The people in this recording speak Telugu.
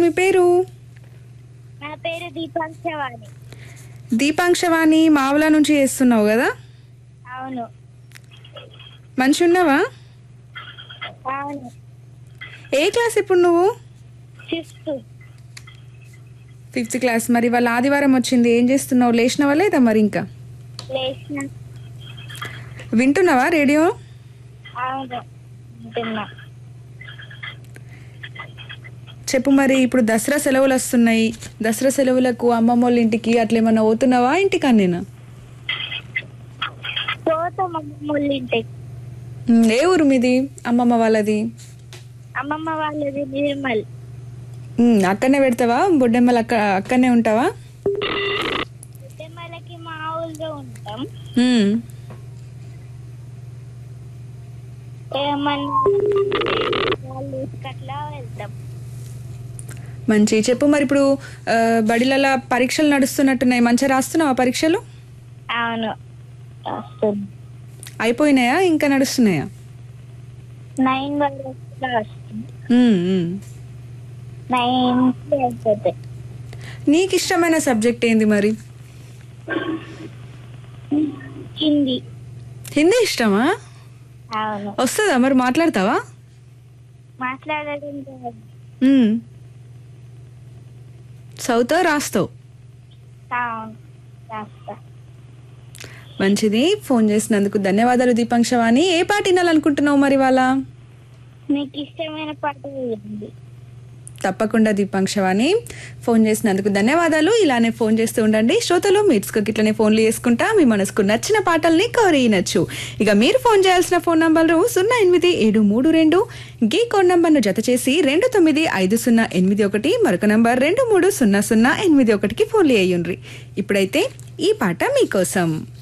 మీ పేరు నా పేరు దీపాంశవాణి దీపాంశవాణి మావల నుంచి చేస్తున్నావు కదా అవును మంచి ఉన్నావా అవును ఏ క్లాస్ ఇప్పుడు నువ్వు ఫిఫ్త్ ఫిఫ్త్ క్లాస్ మరి వాళ్ళ ఆదివారం వచ్చింది ఏం చేస్తున్నావు లేచినవా లేదా మరి ఇంకా లేచిన వింటున్నావా రేడియో అవును వింటున్నా చెప్పు మరి ఇప్పుడు దసరా సెలవులు వస్తున్నాయి దసరా సెలవులకు అమ్మమ్మ వాళ్ళ ఇంటికి అట్లా ఏమన్నా పోతున్నావా ఇంటికి నేను పోతాం అమ్మమ్మ వాళ్ళ ఇంటికి ఏ ఊరు మీది అమ్మమ్మ వాళ్ళది అమ్మమ్మ వాళ్ళది నిర్మల్ ఉమ్, అక్కడనే పెడతావా బొడ్డెమ్మలు అక్క అక్కడనే ఉంటావా ఉద్యమాలకి మా ఊళ్ళో ఉంటాం ఉమ్, ఏమన్నా వాళ్ళు అట్లా వెళ్తాం మంచి చెప్పు మరి ఇప్పుడు ఆ, బడిలలో పరీక్షలు నడుస్తున్నట్టున్నాయి మంచిగా రాస్తున్నావా పరీక్షలు అవును వస్తుంది అయిపోయినాయా ఇంకా నడుస్తున్నాయా నైన్ వరకు వస్తుంది ఉమ్, ఉమ్. నైన్ అయిపోతాయి నీకు ఇష్టమైన సబ్జెక్ట్ ఏంది మరి హిందీ హిందీ ఇష్టమా అవును వస్తుందా మరి మాట్లాడతావా మాట్లాడడం రాదు. ఉమ్. చదువుతావు రాస్తావు అవును రాస్తా మంచిది ఫోన్ చేసినందుకు ధన్యవాదాలు దీపాంశవాణి ఏ పాట వినాలనుకుంటున్నావు మరి వాళ్ళ నీకు ఇష్టమైన పాట వేయండి తప్పకుండా దీపాంశవాణి ఫోన్ చేసినందుకు ధన్యవాదాలు ఇలానే ఫోన్ చేస్తూ ఉండండి శ్రోతలు మీట్స్కి ఇట్లనే ఫోన్లు చేసుకుంటా మీ మనసుకు నచ్చిన పాటల్ని కవర్ చేయనచ్చు ఇక మీరు ఫోన్ చేయాల్సిన ఫోన్ నంబర్లు సున్నా ఎనిమిది ఏడు మూడు రెండు గీ కోడ్ నంబర్ను జత చేసి రెండు తొమ్మిది ఐదు సున్నా ఎనిమిది ఒకటి మరొక నంబర్ రెండు మూడు సున్నా సున్నా ఎనిమిది ఒకటికి ఫోన్లు చేయండి ఇప్పుడైతే ఈ పాట మీకోసం